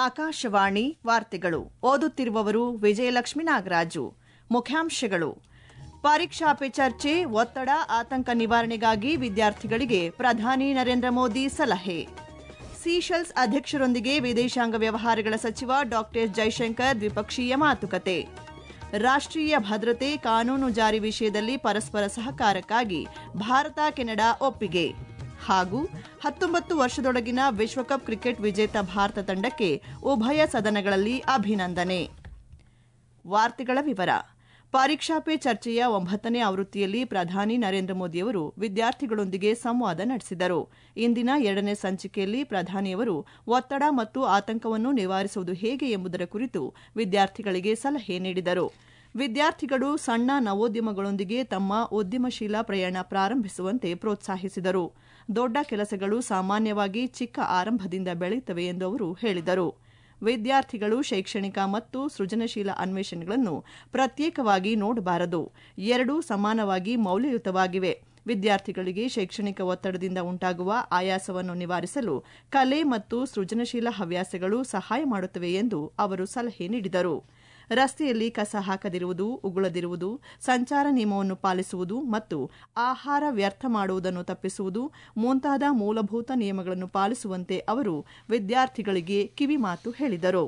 ಆಕಾಶವಾಣಿ ವಾರ್ತೆಗಳು ಓದುತ್ತಿರುವವರು ವಿಜಯಲಕ್ಷ್ಮಿ ನಾಗರಾಜು ಮುಖ್ಯಾಂಶಗಳು ಪರೀಕ್ಷಾ ಪೆ ಚರ್ಚೆ ಒತ್ತಡ ಆತಂಕ ನಿವಾರಣೆಗಾಗಿ ವಿದ್ಯಾರ್ಥಿಗಳಿಗೆ ಪ್ರಧಾನಿ ನರೇಂದ್ರ ಮೋದಿ ಸಲಹೆ ಸೀಶೆಲ್ಸ್ ಅಧ್ಯಕ್ಷರೊಂದಿಗೆ ವಿದೇಶಾಂಗ ವ್ಯವಹಾರಗಳ ಸಚಿವ ಡಾ ಜೈಶಂಕರ್ ದ್ವಿಪಕ್ಷೀಯ ಮಾತುಕತೆ ರಾಷ್ಟ್ರೀಯ ಭದ್ರತೆ ಕಾನೂನು ಜಾರಿ ವಿಷಯದಲ್ಲಿ ಪರಸ್ಪರ ಸಹಕಾರಕ್ಕಾಗಿ ಭಾರತ ಕೆನಡಾ ಒಪ್ಪಿಗೆ ಹಾಗೂ ಹತ್ತೊಂಬತ್ತು ವರ್ಷದೊಳಗಿನ ವಿಶ್ವಕಪ್ ಕ್ರಿಕೆಟ್ ವಿಜೇತ ಭಾರತ ತಂಡಕ್ಕೆ ಉಭಯ ಸದನಗಳಲ್ಲಿ ಅಭಿನಂದನೆ ವಾರ್ತೆಗಳ ವಿವರ ಪರೀಕ್ಷಾ ಪೇ ಚರ್ಚೆಯ ಒಂಬತ್ತನೇ ಆವೃತ್ತಿಯಲ್ಲಿ ಪ್ರಧಾನಿ ನರೇಂದ್ರ ಮೋದಿಯವರು ವಿದ್ಯಾರ್ಥಿಗಳೊಂದಿಗೆ ಸಂವಾದ ನಡೆಸಿದರು ಇಂದಿನ ಎರಡನೇ ಸಂಚಿಕೆಯಲ್ಲಿ ಪ್ರಧಾನಿಯವರು ಒತ್ತಡ ಮತ್ತು ಆತಂಕವನ್ನು ನಿವಾರಿಸುವುದು ಹೇಗೆ ಎಂಬುದರ ಕುರಿತು ವಿದ್ಯಾರ್ಥಿಗಳಿಗೆ ಸಲಹೆ ನೀಡಿದರು ವಿದ್ಯಾರ್ಥಿಗಳು ಸಣ್ಣ ನವೋದ್ಯಮಗಳೊಂದಿಗೆ ತಮ್ಮ ಉದ್ಯಮಶೀಲ ಪ್ರಯಾಣ ಪ್ರಾರಂಭಿಸುವಂತೆ ಪ್ರೋತ್ಸಾಹಿಸಿದರು ದೊಡ್ಡ ಕೆಲಸಗಳು ಸಾಮಾನ್ಯವಾಗಿ ಚಿಕ್ಕ ಆರಂಭದಿಂದ ಬೆಳೆಯುತ್ತವೆ ಎಂದು ಅವರು ಹೇಳಿದರು ವಿದ್ಯಾರ್ಥಿಗಳು ಶೈಕ್ಷಣಿಕ ಮತ್ತು ಸೃಜನಶೀಲ ಅನ್ವೇಷಣೆಗಳನ್ನು ಪ್ರತ್ಯೇಕವಾಗಿ ನೋಡಬಾರದು ಎರಡೂ ಸಮಾನವಾಗಿ ಮೌಲ್ಯಯುತವಾಗಿವೆ ವಿದ್ಯಾರ್ಥಿಗಳಿಗೆ ಶೈಕ್ಷಣಿಕ ಒತ್ತಡದಿಂದ ಉಂಟಾಗುವ ಆಯಾಸವನ್ನು ನಿವಾರಿಸಲು ಕಲೆ ಮತ್ತು ಸೃಜನಶೀಲ ಹವ್ಯಾಸಗಳು ಸಹಾಯ ಮಾಡುತ್ತವೆ ಎಂದು ಅವರು ಸಲಹೆ ನೀಡಿದರು ರಸ್ತೆಯಲ್ಲಿ ಕಸ ಹಾಕದಿರುವುದು ಉಗುಳದಿರುವುದು ಸಂಚಾರ ನಿಯಮವನ್ನು ಪಾಲಿಸುವುದು ಮತ್ತು ಆಹಾರ ವ್ಯರ್ಥ ಮಾಡುವುದನ್ನು ತಪ್ಪಿಸುವುದು ಮುಂತಾದ ಮೂಲಭೂತ ನಿಯಮಗಳನ್ನು ಪಾಲಿಸುವಂತೆ ಅವರು ವಿದ್ಯಾರ್ಥಿಗಳಿಗೆ ಕಿವಿಮಾತು ಹೇಳಿದರು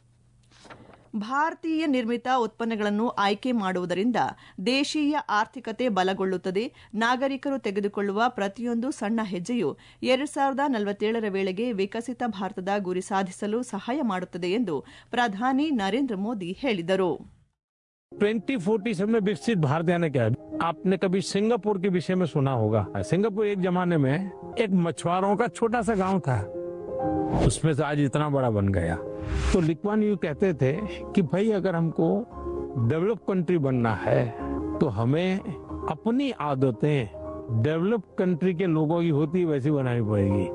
ಭಾರತೀಯ ನಿರ್ಮಿತ ಉತ್ಪನ್ನಗಳನ್ನು ಆಯ್ಕೆ ಮಾಡುವುದರಿಂದ ದೇಶೀಯ ಆರ್ಥಿಕತೆ ಬಲಗೊಳ್ಳುತ್ತದೆ ನಾಗರಿಕರು ತೆಗೆದುಕೊಳ್ಳುವ ಪ್ರತಿಯೊಂದು ಸಣ್ಣ ಹೆಜ್ಜೆಯು ಎರಡು ಸಾವಿರದ ನಲವತ್ತೇಳರ ವೇಳೆಗೆ ವಿಕಸಿತ ಭಾರತದ ಗುರಿ ಸಾಧಿಸಲು ಸಹಾಯ ಮಾಡುತ್ತದೆ ಎಂದು ಪ್ರಧಾನಿ ನರೇಂದ್ರ ಮೋದಿ ಹೇಳಿದರು ट्वेंटी फोर्टी सेवन में विकसित भारत यानी क्या आपने कभी सिंगापुर के विषय में सुना होगा सिंगापुर एक जमाने में एक मछुआरों का छोटा सा गांव था उसमें से आज इतना बड़ा बन गया तो लिक्वान यू कहते थे कि भाई अगर हमको डेवलप कंट्री बनना है तो हमें अपनी आदतें डेवलप कंट्री के लोगों की होती वैसी बनानी पड़ेगी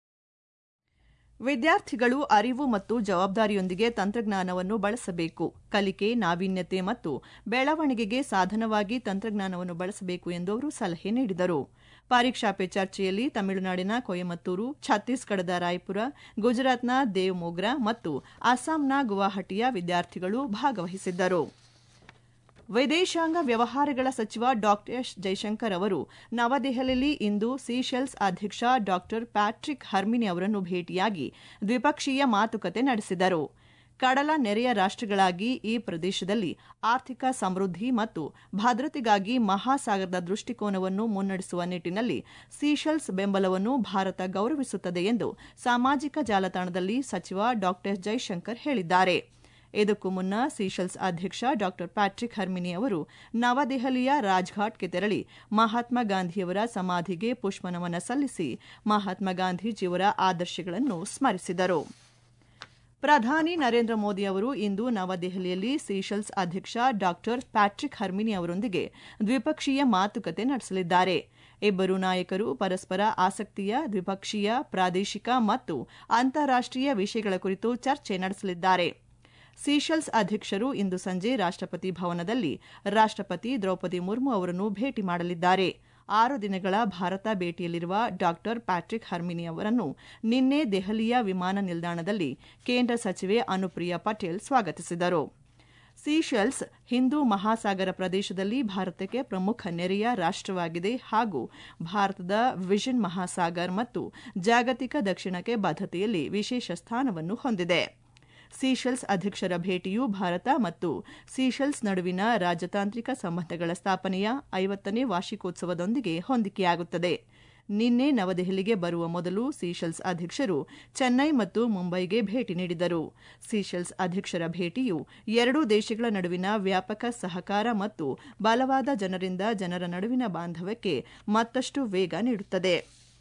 ವಿದ್ಯಾರ್ಥಿಗಳು ಅರಿವು ಮತ್ತು ಜವಾಬ್ದಾರಿಯೊಂದಿಗೆ ತಂತ್ರಜ್ಞಾನವನ್ನು ಬಳಸಬೇಕು ಕಲಿಕೆ ನಾವೀನ್ಯತೆ ಮತ್ತು ಬೆಳವಣಿಗೆಗೆ ಸಾಧನವಾಗಿ ತಂತ್ರಜ್ಞಾನವನ್ನು ಬಳಸಬೇಕು ಎಂದು ಅವರು ಸಲಹೆ ನೀಡಿದರು ಪರೀಕ್ಷಾ ಪೆ ಚರ್ಚೆಯಲ್ಲಿ ತಮಿಳುನಾಡಿನ ಕೊಯಮತ್ತೂರು ಛತ್ತೀಸ್ಗಢದ ರಾಯ್ಪುರ ಗುಜರಾತ್ನ ದೇವ್ಮೋಗ್ರಾ ಮತ್ತು ಅಸ್ಸಾಂನ ಗುವಾಹಟಿಯ ವಿದ್ಯಾರ್ಥಿಗಳು ಭಾಗವಹಿಸಿದ್ದರು ವಿದೇಶಾಂಗ ವ್ಯವಹಾರಗಳ ಸಚಿವ ಡಾ ಎಸ್ ಜೈಶಂಕರ್ ಅವರು ನವದೆಹಲಿಯಲ್ಲಿ ಇಂದು ಸೀಶೆಲ್ಸ್ ಅಧ್ಯಕ್ಷ ಡಾ ಪ್ಯಾಟ್ರಿಕ್ ಹರ್ಮಿನಿ ಅವರನ್ನು ಭೇಟಿಯಾಗಿ ದ್ವಿಪಕ್ಷೀಯ ಮಾತುಕತೆ ನಡೆಸಿದರು ಕಡಲ ನೆರೆಯ ರಾಷ್ಟಗಳಾಗಿ ಈ ಪ್ರದೇಶದಲ್ಲಿ ಆರ್ಥಿಕ ಸಮೃದ್ಧಿ ಮತ್ತು ಭದ್ರತೆಗಾಗಿ ಮಹಾಸಾಗರದ ದೃಷ್ಟಿಕೋನವನ್ನು ಮುನ್ನಡೆಸುವ ನಿಟ್ಟಿನಲ್ಲಿ ಸೀಶೆಲ್ಸ್ ಬೆಂಬಲವನ್ನು ಭಾರತ ಗೌರವಿಸುತ್ತದೆ ಎಂದು ಸಾಮಾಜಿಕ ಜಾಲತಾಣದಲ್ಲಿ ಸಚಿವ ಡಾ ಜೈಶಂಕರ್ ಹೇಳಿದ್ದಾರೆ ಇದಕ್ಕೂ ಮುನ್ನ ಸೀಶೆಲ್ಸ್ ಅಧ್ಯಕ್ಷ ಡಾ ಪ್ಯಾಟ್ರಿಕ್ ಹರ್ಮಿನಿ ಅವರು ನವದೆಹಲಿಯ ರಾಜ್ಘಾಟ್ಗೆ ತೆರಳಿ ಮಹಾತ್ಮ ಗಾಂಧಿಯವರ ಸಮಾಧಿಗೆ ಪುಷ್ಪನಮನ ಸಲ್ಲಿಸಿ ಮಹಾತ್ಮ ಗಾಂಧೀಜಿಯವರ ಆದರ್ಶಗಳನ್ನು ಸ್ಮರಿಸಿದರು ಪ್ರಧಾನಿ ನರೇಂದ್ರ ಮೋದಿ ಅವರು ಇಂದು ನವದೆಹಲಿಯಲ್ಲಿ ಸೀಶೆಲ್ಸ್ ಅಧ್ಯಕ್ಷ ಡಾ ಪ್ಯಾಟ್ರಿಕ್ ಹರ್ಮಿನಿ ಅವರೊಂದಿಗೆ ದ್ವಿಪಕ್ಷೀಯ ಮಾತುಕತೆ ನಡೆಸಲಿದ್ದಾರೆ ಇಬ್ಬರು ನಾಯಕರು ಪರಸ್ಪರ ಆಸಕ್ತಿಯ ದ್ವಿಪಕ್ಷೀಯ ಪ್ರಾದೇಶಿಕ ಮತ್ತು ಅಂತಾರಾಷ್ಟೀಯ ವಿಷಯಗಳ ಕುರಿತು ಚರ್ಚೆ ನಡೆಸಲಿದ್ದಾರೆ ಸೀಶೆಲ್ಸ್ ಅಧ್ಯಕ್ಷರು ಇಂದು ಸಂಜೆ ರಾಷ್ಟಪತಿ ಭವನದಲ್ಲಿ ರಾಷ್ಟಪತಿ ದ್ರೌಪದಿ ಮುರ್ಮು ಅವರನ್ನು ಭೇಟಿ ಮಾಡಲಿದ್ದಾರೆ ಆರು ದಿನಗಳ ಭಾರತ ಭೇಟಿಯಲ್ಲಿರುವ ಡಾ ಪ್ಯಾಟ್ರಿಕ್ ಹರ್ಮಿನಿ ಅವರನ್ನು ನಿನ್ನೆ ದೆಹಲಿಯ ವಿಮಾನ ನಿಲ್ದಾಣದಲ್ಲಿ ಕೇಂದ್ರ ಸಚಿವೆ ಅನುಪ್ರಿಯಾ ಪಟೇಲ್ ಸ್ವಾಗತಿಸಿದರು ಸೀಶೆಲ್ಸ್ ಹಿಂದೂ ಮಹಾಸಾಗರ ಪ್ರದೇಶದಲ್ಲಿ ಭಾರತಕ್ಕೆ ಪ್ರಮುಖ ನೆರೆಯ ರಾಷ್ಟವಾಗಿದೆ ಹಾಗೂ ಭಾರತದ ವಿಷನ್ ಮಹಾಸಾಗರ್ ಮತ್ತು ಜಾಗತಿಕ ದಕ್ಷಿಣಕ್ಕೆ ಬದ್ಧತೆಯಲ್ಲಿ ವಿಶೇಷ ಸ್ಥಾನವನ್ನು ಹೊಂದಿದೆ ಸೀಶೆಲ್ಸ್ ಅಧ್ಯಕ್ಷರ ಭೇಟಿಯು ಭಾರತ ಮತ್ತು ಸೀಶೆಲ್ಸ್ ನಡುವಿನ ರಾಜತಾಂತ್ರಿಕ ಸಂಬಂಧಗಳ ಸ್ಥಾಪನೆಯ ಐವತ್ತನೇ ವಾರ್ಷಿಕೋತ್ಸವದೊಂದಿಗೆ ಹೊಂದಿಕೆಯಾಗುತ್ತದೆ ನಿನ್ನೆ ನವದೆಹಲಿಗೆ ಬರುವ ಮೊದಲು ಸೀಶೆಲ್ಸ್ ಅಧ್ಯಕ್ಷರು ಚೆನ್ನೈ ಮತ್ತು ಮುಂಬೈಗೆ ಭೇಟಿ ನೀಡಿದರು ಸೀಶೆಲ್ಸ್ ಅಧ್ಯಕ್ಷರ ಭೇಟಿಯು ಎರಡೂ ದೇಶಗಳ ನಡುವಿನ ವ್ಯಾಪಕ ಸಹಕಾರ ಮತ್ತು ಬಲವಾದ ಜನರಿಂದ ಜನರ ನಡುವಿನ ಬಾಂಧವ್ಯಕ್ಕೆ ಮತ್ತಷ್ಟು ವೇಗ ನೀಡುತ್ತದೆ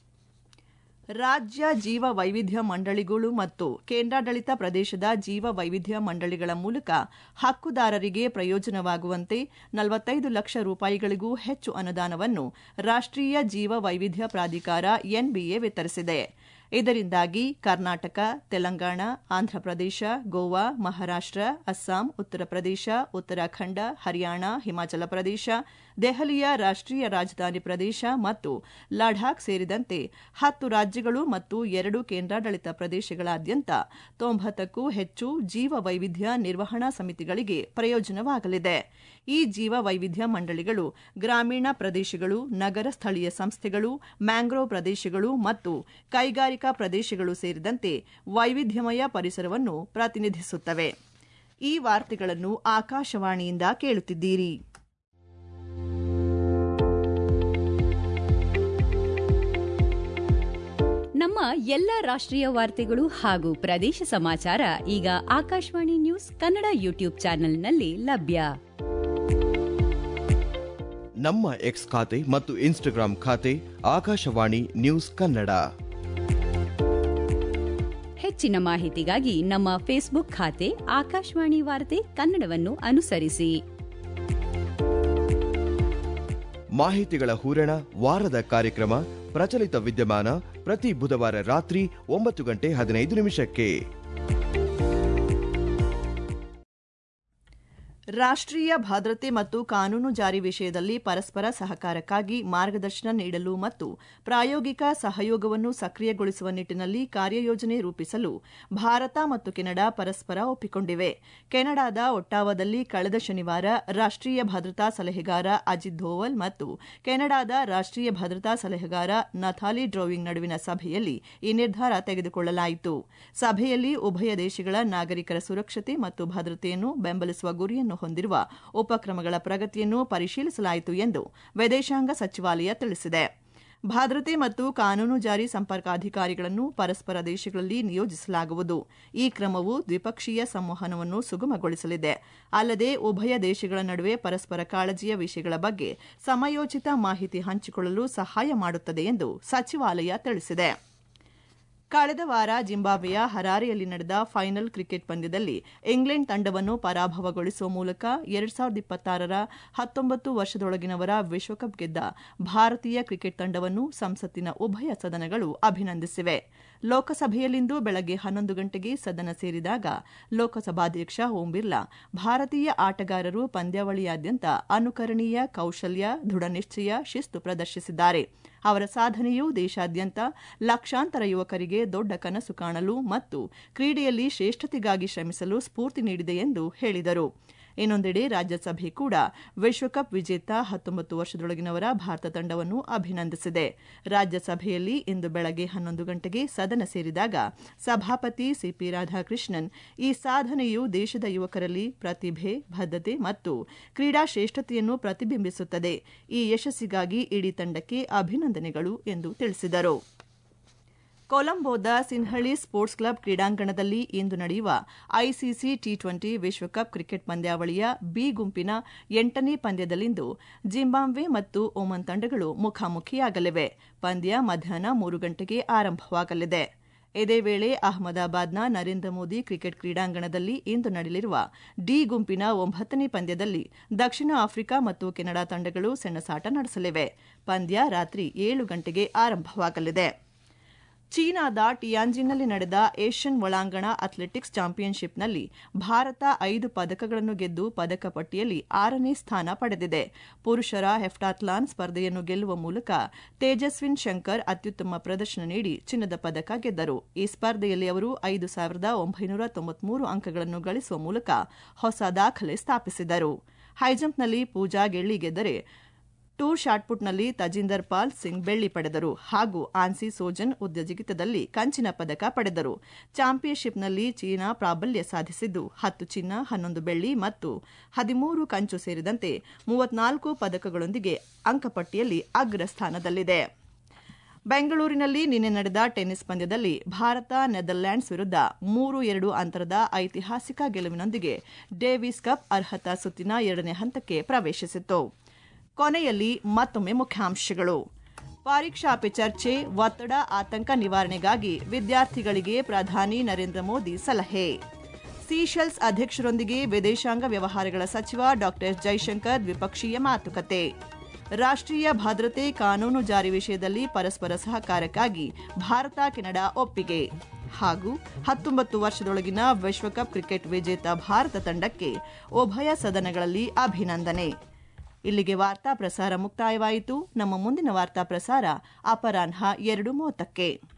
ರಾಜ್ಯ ಜೀವ ವೈವಿಧ್ಯ ಮಂಡಳಿಗಳು ಮತ್ತು ಕೇಂದ್ರಾಡಳಿತ ಪ್ರದೇಶದ ಜೀವ ವೈವಿಧ್ಯ ಮಂಡಳಿಗಳ ಮೂಲಕ ಹಕ್ಕುದಾರರಿಗೆ ಪ್ರಯೋಜನವಾಗುವಂತೆ ನಲವತ್ತೈದು ಲಕ್ಷ ರೂಪಾಯಿಗಳಿಗೂ ಹೆಚ್ಚು ಅನುದಾನವನ್ನು ರಾಷ್ಟ್ರೀಯ ಜೀವ ವೈವಿಧ್ಯ ಪ್ರಾಧಿಕಾರ ಎನ್ಬಿಎ ವಿತರಿಸಿದೆ ಇದರಿಂದಾಗಿ ಕರ್ನಾಟಕ ತೆಲಂಗಾಣ ಆಂಧ್ರಪ್ರದೇಶ ಗೋವಾ ಮಹಾರಾಷ್ಟ್ರ ಅಸ್ಸಾಂ ಉತ್ತರ ಪ್ರದೇಶ ಉತ್ತರಾಖಂಡ ಹರಿಯಾಣ ಹಿಮಾಚಲ ಪ್ರದೇಶ ದೆಹಲಿಯ ರಾಷ್ಟ್ರೀಯ ರಾಜಧಾನಿ ಪ್ರದೇಶ ಮತ್ತು ಲಡಾಖ್ ಸೇರಿದಂತೆ ಹತ್ತು ರಾಜ್ಯಗಳು ಮತ್ತು ಎರಡು ಕೇಂದ್ರಾಡಳಿತ ಪ್ರದೇಶಗಳಾದ್ಯಂತ ತೊಂಬತ್ತಕ್ಕೂ ಹೆಚ್ಚು ಜೀವ ವೈವಿಧ್ಯ ನಿರ್ವಹಣಾ ಸಮಿತಿಗಳಿಗೆ ಪ್ರಯೋಜನವಾಗಲಿದೆ ಈ ಜೀವ ವೈವಿಧ್ಯ ಮಂಡಳಿಗಳು ಗ್ರಾಮೀಣ ಪ್ರದೇಶಗಳು ನಗರ ಸ್ಥಳೀಯ ಸಂಸ್ಥೆಗಳು ಮ್ಯಾಂಗ್ರೋವ್ ಪ್ರದೇಶಗಳು ಮತ್ತು ಕೈಗಾರಿಕಾ ಪ್ರದೇಶಗಳು ಸೇರಿದಂತೆ ವೈವಿಧ್ಯಮಯ ಪರಿಸರವನ್ನು ಪ್ರತಿನಿಧಿಸುತ್ತವೆ ಈ ವಾರ್ತೆಗಳನ್ನು ಆಕಾಶವಾಣಿಯಿಂದ ಕೇಳುತ್ತಿದ್ದೀರಿ ನಮ್ಮ ಎಲ್ಲ ರಾಷ್ಟ್ರೀಯ ವಾರ್ತೆಗಳು ಹಾಗೂ ಪ್ರದೇಶ ಸಮಾಚಾರ ಈಗ ಆಕಾಶವಾಣಿ ನ್ಯೂಸ್ ಕನ್ನಡ ಯೂಟ್ಯೂಬ್ ಚಾನೆಲ್ನಲ್ಲಿ ಲಭ್ಯ ನಮ್ಮ ಎಕ್ಸ್ ಖಾತೆ ಮತ್ತು ಇನ್ಸ್ಟಾಗ್ರಾಂ ಖಾತೆ ಆಕಾಶವಾಣಿ ನ್ಯೂಸ್ ಕನ್ನಡ ಹೆಚ್ಚಿನ ಮಾಹಿತಿಗಾಗಿ ನಮ್ಮ ಫೇಸ್ಬುಕ್ ಖಾತೆ ಆಕಾಶವಾಣಿ ವಾರ್ತೆ ಕನ್ನಡವನ್ನು ಅನುಸರಿಸಿ ಮಾಹಿತಿಗಳ ಹೂರಣ ವಾರದ ಕಾರ್ಯಕ್ರಮ ಪ್ರಚಲಿತ ವಿದ್ಯಮಾನ ಪ್ರತಿ ಬುಧವಾರ ರಾತ್ರಿ ಒಂಬತ್ತು ಗಂಟೆ ಹದಿನೈದು ನಿಮಿಷಕ್ಕೆ ರಾಷ್ಟ್ರೀಯ ಭದ್ರತೆ ಮತ್ತು ಕಾನೂನು ಜಾರಿ ವಿಷಯದಲ್ಲಿ ಪರಸ್ಪರ ಸಹಕಾರಕ್ಕಾಗಿ ಮಾರ್ಗದರ್ಶನ ನೀಡಲು ಮತ್ತು ಪ್ರಾಯೋಗಿಕ ಸಹಯೋಗವನ್ನು ಸಕ್ರಿಯಗೊಳಿಸುವ ನಿಟ್ಟಿನಲ್ಲಿ ಕಾರ್ಯಯೋಜನೆ ರೂಪಿಸಲು ಭಾರತ ಮತ್ತು ಕೆನಡಾ ಪರಸ್ಪರ ಒಪ್ಪಿಕೊಂಡಿವೆ ಕೆನಡಾದ ಒಟ್ಟಾವದಲ್ಲಿ ಕಳೆದ ಶನಿವಾರ ರಾಷ್ಟ್ರೀಯ ಭದ್ರತಾ ಸಲಹೆಗಾರ ಅಜಿತ್ ಧೋವಲ್ ಮತ್ತು ಕೆನಡಾದ ರಾಷ್ಟ್ರೀಯ ಭದ್ರತಾ ಸಲಹೆಗಾರ ನಥಾಲಿ ಡ್ರೋವಿಂಗ್ ನಡುವಿನ ಸಭೆಯಲ್ಲಿ ಈ ನಿರ್ಧಾರ ತೆಗೆದುಕೊಳ್ಳಲಾಯಿತು ಸಭೆಯಲ್ಲಿ ಉಭಯ ದೇಶಗಳ ನಾಗರಿಕರ ಸುರಕ್ಷತೆ ಮತ್ತು ಭದ್ರತೆಯನ್ನು ಬೆಂಬಲಿಸುವ ಗುರಿಯನ್ನು ಹೊಂದಿರುವ ಉಪಕ್ರಮಗಳ ಪ್ರಗತಿಯನ್ನು ಪರಿಶೀಲಿಸಲಾಯಿತು ಎಂದು ವಿದೇಶಾಂಗ ಸಚಿವಾಲಯ ತಿಳಿಸಿದೆ ಭದ್ರತೆ ಮತ್ತು ಕಾನೂನು ಜಾರಿ ಸಂಪರ್ಕಾಧಿಕಾರಿಗಳನ್ನು ಪರಸ್ಪರ ದೇಶಗಳಲ್ಲಿ ನಿಯೋಜಿಸಲಾಗುವುದು ಈ ಕ್ರಮವು ದ್ವಿಪಕ್ಷೀಯ ಸಂವಹನವನ್ನು ಸುಗಮಗೊಳಿಸಲಿದೆ ಅಲ್ಲದೆ ಉಭಯ ದೇಶಗಳ ನಡುವೆ ಪರಸ್ಪರ ಕಾಳಜಿಯ ವಿಷಯಗಳ ಬಗ್ಗೆ ಸಮಯೋಚಿತ ಮಾಹಿತಿ ಹಂಚಿಕೊಳ್ಳಲು ಸಹಾಯ ಮಾಡುತ್ತದೆ ಎಂದು ಸಚಿವಾಲಯ ತಿಳಿಸಿದೆ ಕಳೆದ ವಾರ ಜಿಂಬಾಬ್ವೆಯ ಹರಾರೆಯಲ್ಲಿ ನಡೆದ ಫೈನಲ್ ಕ್ರಿಕೆಟ್ ಪಂದ್ಯದಲ್ಲಿ ಇಂಗ್ಲೆಂಡ್ ತಂಡವನ್ನು ಪರಾಭವಗೊಳಿಸುವ ಮೂಲಕ ಎರಡ್ ಸಾವಿರದ ಇಪ್ಪತ್ತಾರರ ಹತ್ತೊಂಬತ್ತು ವರ್ಷದೊಳಗಿನವರ ವಿಶ್ವಕಪ್ ಗೆದ್ದ ಭಾರತೀಯ ಕ್ರಿಕೆಟ್ ತಂಡವನ್ನು ಸಂಸತ್ತಿನ ಉಭಯ ಸದನಗಳು ಅಭಿನಂದಿಸಿವೆ ಲೋಕಸಭೆಯಲ್ಲಿಂದು ಬೆಳಗ್ಗೆ ಹನ್ನೊಂದು ಗಂಟೆಗೆ ಸದನ ಸೇರಿದಾಗ ಲೋಕಸಭಾಧ್ಯಕ್ಷ ಓಂ ಬಿರ್ಲಾ ಭಾರತೀಯ ಆಟಗಾರರು ಪಂದ್ಯಾವಳಿಯಾದ್ಯಂತ ಅನುಕರಣೀಯ ಕೌಶಲ್ಯ ದೃಢನಿಶ್ಚಯ ಶಿಸ್ತು ಪ್ರದರ್ಶಿಸಿದ್ದಾರೆ ಅವರ ಸಾಧನೆಯು ದೇಶಾದ್ಯಂತ ಲಕ್ಷಾಂತರ ಯುವಕರಿಗೆ ದೊಡ್ಡ ಕನಸು ಕಾಣಲು ಮತ್ತು ಕ್ರೀಡೆಯಲ್ಲಿ ಶ್ರೇಷ್ಠತೆಗಾಗಿ ಶ್ರಮಿಸಲು ಸ್ಫೂರ್ತಿ ನೀಡಿದೆ ಎಂದು ಹೇಳಿದರು ಇನ್ನೊಂದೆಡೆ ರಾಜ್ಯಸಭೆ ಕೂಡ ವಿಶ್ವಕಪ್ ವಿಜೇತ ಹತ್ತೊಂಬತ್ತು ವರ್ಷದೊಳಗಿನವರ ಭಾರತ ತಂಡವನ್ನು ಅಭಿನಂದಿಸಿದೆ ರಾಜ್ಯಸಭೆಯಲ್ಲಿ ಇಂದು ಬೆಳಗ್ಗೆ ಹನ್ನೊಂದು ಗಂಟೆಗೆ ಸದನ ಸೇರಿದಾಗ ಸಭಾಪತಿ ಸಿಪಿ ರಾಧಾಕೃಷ್ಣನ್ ಈ ಸಾಧನೆಯು ದೇಶದ ಯುವಕರಲ್ಲಿ ಪ್ರತಿಭೆ ಬದ್ಧತೆ ಮತ್ತು ಕ್ರೀಡಾ ಶ್ರೇಷ್ಠತೆಯನ್ನು ಪ್ರತಿಬಿಂಬಿಸುತ್ತದೆ ಈ ಯಶಸ್ಸಿಗಾಗಿ ಇಡೀ ತಂಡಕ್ಕೆ ಅಭಿನಂದನೆಗಳು ಎಂದು ತಿಳಿಸಿದರು ಕೊಲಂಬೋದ ಸಿನ್ಹಳಿ ಸ್ಪೋರ್ಟ್ಸ್ ಕ್ಲಬ್ ಕ್ರೀಡಾಂಗಣದಲ್ಲಿ ಇಂದು ನಡೆಯುವ ಐಸಿಸಿ ಟಿ ಟ್ವೆಂಟಿ ವಿಶ್ವಕಪ್ ಕ್ರಿಕೆಟ್ ಪಂದ್ಯಾವಳಿಯ ಬಿ ಗುಂಪಿನ ಎಂಟನೇ ಪಂದ್ಯದಲ್ಲಿಂದು ಜಿಂಬಾಬ್ವೆ ಮತ್ತು ಒಮನ್ ತಂಡಗಳು ಮುಖಾಮುಖಿಯಾಗಲಿವೆ ಪಂದ್ಯ ಮಧ್ಯಾಹ್ನ ಮೂರು ಗಂಟೆಗೆ ಆರಂಭವಾಗಲಿದೆ ಇದೇ ವೇಳೆ ಅಹಮದಾಬಾದ್ನ ನರೇಂದ್ರ ಮೋದಿ ಕ್ರಿಕೆಟ್ ಕ್ರೀಡಾಂಗಣದಲ್ಲಿ ಇಂದು ನಡೆಯಲಿರುವ ಡಿ ಗುಂಪಿನ ಒಂಬತ್ತನೇ ಪಂದ್ಯದಲ್ಲಿ ದಕ್ಷಿಣ ಆಫ್ರಿಕಾ ಮತ್ತು ಕೆನಡಾ ತಂಡಗಳು ಸೆಣಸಾಟ ನಡೆಸಲಿವೆ ಪಂದ್ಯ ರಾತ್ರಿ ಏಳು ಗಂಟೆಗೆ ಆರಂಭವಾಗಲಿದೆ ಚೀನಾದ ಟಿಯಾನ್ಜಿನ್ನಲ್ಲಿ ನಡೆದ ಏಷ್ಯನ್ ಒಳಾಂಗಣ ಅಥ್ಲೆಟಿಕ್ಸ್ ಚಾಂಪಿಯನ್ಶಿಪ್ನಲ್ಲಿ ಭಾರತ ಐದು ಪದಕಗಳನ್ನು ಗೆದ್ದು ಪದಕ ಪಟ್ಟಿಯಲ್ಲಿ ಆರನೇ ಸ್ಥಾನ ಪಡೆದಿದೆ ಪುರುಷರ ಹೆಫ್ಟಾಥ್ಲಾನ್ ಸ್ಪರ್ಧೆಯನ್ನು ಗೆಲ್ಲುವ ಮೂಲಕ ತೇಜಸ್ವಿನ್ ಶಂಕರ್ ಅತ್ಯುತ್ತಮ ಪ್ರದರ್ಶನ ನೀಡಿ ಚಿನ್ನದ ಪದಕ ಗೆದ್ದರು ಈ ಸ್ಪರ್ಧೆಯಲ್ಲಿ ಅವರು ಐದು ಸಾವಿರದ ಒಂಬೈನೂರ ತೊಂಬತ್ಮೂರು ಅಂಕಗಳನ್ನು ಗಳಿಸುವ ಮೂಲಕ ಹೊಸ ದಾಖಲೆ ಸ್ಥಾಪಿಸಿದರು ಹೈಜಂಪ್ನಲ್ಲಿ ಪೂಜಾ ಗೆಳ್ಳಿ ಗೆದ್ದರೆ ಟೂರ್ ಶಾಟ್ಪುಟ್ನಲ್ಲಿ ತಜಿಂದರ್ ಪಾಲ್ ಸಿಂಗ್ ಬೆಳ್ಳಿ ಪಡೆದರು ಹಾಗೂ ಆನ್ಸಿ ಸೋಜನ್ ಉದ್ಯಜಿಗಿತದಲ್ಲಿ ಕಂಚಿನ ಪದಕ ಪಡೆದರು ಚಾಂಪಿಯನ್ಶಿಪ್ನಲ್ಲಿ ಚೀನಾ ಪ್ರಾಬಲ್ಯ ಸಾಧಿಸಿದ್ದು ಹತ್ತು ಚಿನ್ನ ಹನ್ನೊಂದು ಬೆಳ್ಳಿ ಮತ್ತು ಹದಿಮೂರು ಕಂಚು ಸೇರಿದಂತೆ ಮೂವತ್ನಾಲ್ಕು ಪದಕಗಳೊಂದಿಗೆ ಅಂಕಪಟ್ಟಿಯಲ್ಲಿ ಅಗ್ರಸ್ಥಾನದಲ್ಲಿದೆ ಬೆಂಗಳೂರಿನಲ್ಲಿ ನಿನ್ನೆ ನಡೆದ ಟೆನ್ನಿಸ್ ಪಂದ್ಯದಲ್ಲಿ ಭಾರತ ನೆದರ್ಲ್ಯಾಂಡ್ಸ್ ವಿರುದ್ಧ ಮೂರು ಎರಡು ಅಂತರದ ಐತಿಹಾಸಿಕ ಗೆಲುವಿನೊಂದಿಗೆ ಡೇವಿಸ್ ಕಪ್ ಅರ್ಹತಾ ಸುತ್ತಿನ ಎರಡನೇ ಹಂತಕ್ಕೆ ಪ್ರವೇಶಿಸಿತು ಕೊನೆಯಲ್ಲಿ ಮತ್ತೊಮ್ಮೆ ಮುಖ್ಯಾಂಶಗಳು ಪರೀಕ್ಷಾ ಪೆ ಚರ್ಚೆ ಒತ್ತಡ ಆತಂಕ ನಿವಾರಣೆಗಾಗಿ ವಿದ್ಯಾರ್ಥಿಗಳಿಗೆ ಪ್ರಧಾನಿ ನರೇಂದ್ರ ಮೋದಿ ಸಲಹೆ ಸೀಶೆಲ್ಸ್ ಅಧ್ಯಕ್ಷರೊಂದಿಗೆ ವಿದೇಶಾಂಗ ವ್ಯವಹಾರಗಳ ಸಚಿವ ಡಾ ಜೈಶಂಕರ್ ದ್ವಿಪಕ್ಷೀಯ ಮಾತುಕತೆ ರಾಷ್ಟ್ರೀಯ ಭದ್ರತೆ ಕಾನೂನು ಜಾರಿ ವಿಷಯದಲ್ಲಿ ಪರಸ್ಪರ ಸಹಕಾರಕ್ಕಾಗಿ ಭಾರತ ಕೆನಡಾ ಒಪ್ಪಿಗೆ ಹಾಗೂ ಹತ್ತೊಂಬತ್ತು ವರ್ಷದೊಳಗಿನ ವಿಶ್ವಕಪ್ ಕ್ರಿಕೆಟ್ ವಿಜೇತ ಭಾರತ ತಂಡಕ್ಕೆ ಉಭಯ ಸದನಗಳಲ್ಲಿ ಅಭಿನಂದನೆ ಇಲ್ಲಿಗೆ ವಾರ್ತಾ ಪ್ರಸಾರ ಮುಕ್ತಾಯವಾಯಿತು ನಮ್ಮ ಮುಂದಿನ ವಾರ್ತಾ ಪ್ರಸಾರ ಅಪರಾಹ್ನ ಎರಡು ಮೂವತ್ತಕ್ಕೆ